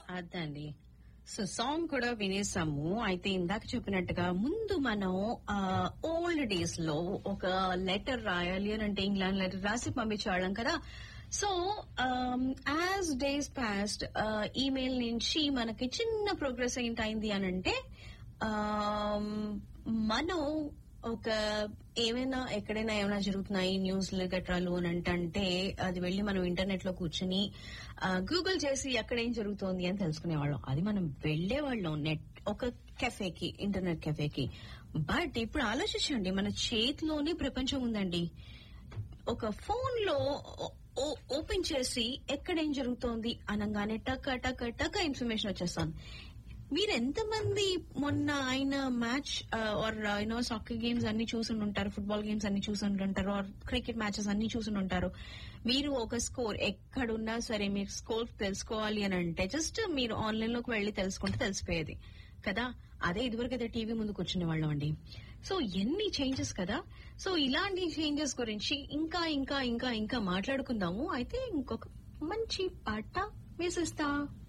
అదండి so song కూడా వినేసాము అయితే ఇందాక చెప్పినట్టుగా ముందు మనం ఓల్డ్ డేస్ లో ఒక లెటర్ రాయాలి అని అంటే ఇంగ్లాండ్ లెటర్ రాసి పంపించేవాళ్ళం కదా so as days passed email నుంచి మనకి చిన్న ప్రోగ్రెస్ ఏంటైంది అని అంటే um, మనం ఒక ఏమైనా ఎక్కడైనా ఏమైనా జరుగుతున్నాయి న్యూస్లు గట్రాలు అని అంటే అది వెళ్ళి మనం ఇంటర్నెట్ లో కూర్చుని గూగుల్ చేసి ఎక్కడ ఏం జరుగుతోంది అని తెలుసుకునేవాళ్ళం అది మనం వెళ్లేవాళ్ళం నెట్ ఒక కెఫేకి ఇంటర్నెట్ కెఫేకి బట్ ఇప్పుడు ఆలోచించండి మన చేతిలోనే ప్రపంచం ఉందండి ఒక ఫోన్ లో ఓ- ఓపెన్ చేసి ఎక్కడేం జరుగుతోంది అనగానే టక టక టక ఇన్ఫర్మేషన్ వచ్చేస్తాను మీరు ఎంతమంది మొన్న ఆయన match or you know soccer games అన్ని చూసి ఉంటారు ఫుట్బాల్ గేమ్స్ అన్ని చూసి ఉంటారు ఆర్ క్రికెట్ మ్యాచెస్ అన్ని చూసి ఉంటారు మీరు ఒక స్కోర్ ఎక్కడున్నా సరే మీరు స్కోర్ తెలుసుకోవాలి అని అంటే జస్ట్ మీరు ఆన్లైన్ లోకి వెళ్లి తెలుసుకుంటే తెలిసిపోయేది కదా అదే ఇదివరకు అయితే టీవీ ముందు కూర్చునే వాళ్ళం అండి సో ఎన్ని చేంజెస్ కదా సో ఇలాంటి చేంజెస్ గురించి ఇంకా ఇంకా ఇంకా ఇంకా మాట్లాడుకుందాము అయితే ఇంకొక మంచి పాట వేసిస్తా